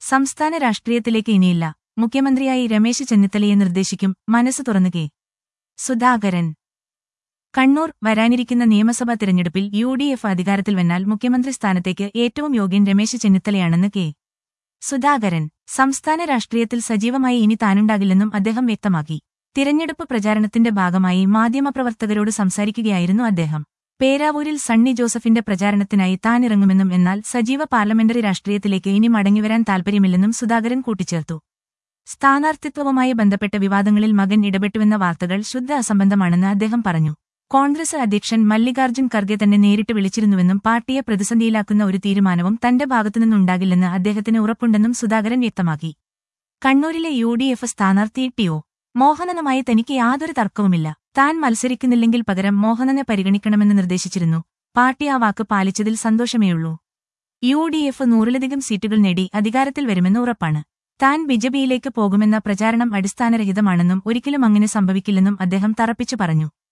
സംസ്ഥാന രാഷ്ട്രീയത്തിലേക്ക് ഇനിയില്ല മുഖ്യമന്ത്രിയായി രമേശ് ചെന്നിത്തലയെ നിർദ്ദേശിക്കും മനസ്സ് തുറന്നു കെ സുധാകരൻ കണ്ണൂർ വരാനിരിക്കുന്ന നിയമസഭാ തിരഞ്ഞെടുപ്പിൽ യു ഡി എഫ് അധികാരത്തിൽ വന്നാൽ മുഖ്യമന്ത്രി സ്ഥാനത്തേക്ക് ഏറ്റവും യോഗ്യൻ രമേശ് ചെന്നിത്തലയാണെന്ന് കെ സുധാകരൻ സംസ്ഥാന രാഷ്ട്രീയത്തിൽ സജീവമായി ഇനി താനുണ്ടാകില്ലെന്നും അദ്ദേഹം വ്യക്തമാക്കി തിരഞ്ഞെടുപ്പ് പ്രചാരണത്തിന്റെ ഭാഗമായി മാധ്യമപ്രവർത്തകരോട് സംസാരിക്കുകയായിരുന്നു അദ്ദേഹം പേരാവൂരിൽ സണ്ണി ജോസഫിന്റെ പ്രചാരണത്തിനായി താനിറങ്ങുമെന്നും എന്നാൽ സജീവ പാർലമെന്ററി രാഷ്ട്രീയത്തിലേക്ക് ഇനി മടങ്ങിവരാൻ താൽപര്യമില്ലെന്നും സുധാകരൻ കൂട്ടിച്ചേർത്തു സ്ഥാനാർത്ഥിത്വവുമായി ബന്ധപ്പെട്ട വിവാദങ്ങളിൽ മകൻ ഇടപെട്ടുവെന്ന വാർത്തകൾ ശുദ്ധ അസംബന്ധമാണെന്ന് അദ്ദേഹം പറഞ്ഞു കോൺഗ്രസ് അധ്യക്ഷൻ മല്ലികാർജ്ജുൻ ഖർഗെ തന്നെ നേരിട്ട് വിളിച്ചിരുന്നുവെന്നും പാർട്ടിയെ പ്രതിസന്ധിയിലാക്കുന്ന ഒരു തീരുമാനവും തന്റെ ഭാഗത്തുനിന്നുണ്ടാകില്ലെന്ന് അദ്ദേഹത്തിന് ഉറപ്പുണ്ടെന്നും സുധാകരൻ വ്യക്തമാക്കി കണ്ണൂരിലെ യു ഡി എഫ് സ്ഥാനാർത്ഥി ടി ഒ മോഹനനുമായി തനിക്ക് യാതൊരു തർക്കവുമില്ല താൻ മത്സരിക്കുന്നില്ലെങ്കിൽ പകരം മോഹനനെ പരിഗണിക്കണമെന്ന് നിർദ്ദേശിച്ചിരുന്നു പാർട്ടി ആ വാക്ക് പാലിച്ചതിൽ സന്തോഷമേയുള്ളൂ യു ഡി എഫ് നൂറിലധികം സീറ്റുകൾ നേടി അധികാരത്തിൽ വരുമെന്ന് ഉറപ്പാണ് താൻ ബിജെപിയിലേക്ക് പോകുമെന്ന പ്രചാരണം അടിസ്ഥാനരഹിതമാണെന്നും ഒരിക്കലും അങ്ങനെ സംഭവിക്കില്ലെന്നും അദ്ദേഹം തറപ്പിച്ചു പറഞ്ഞു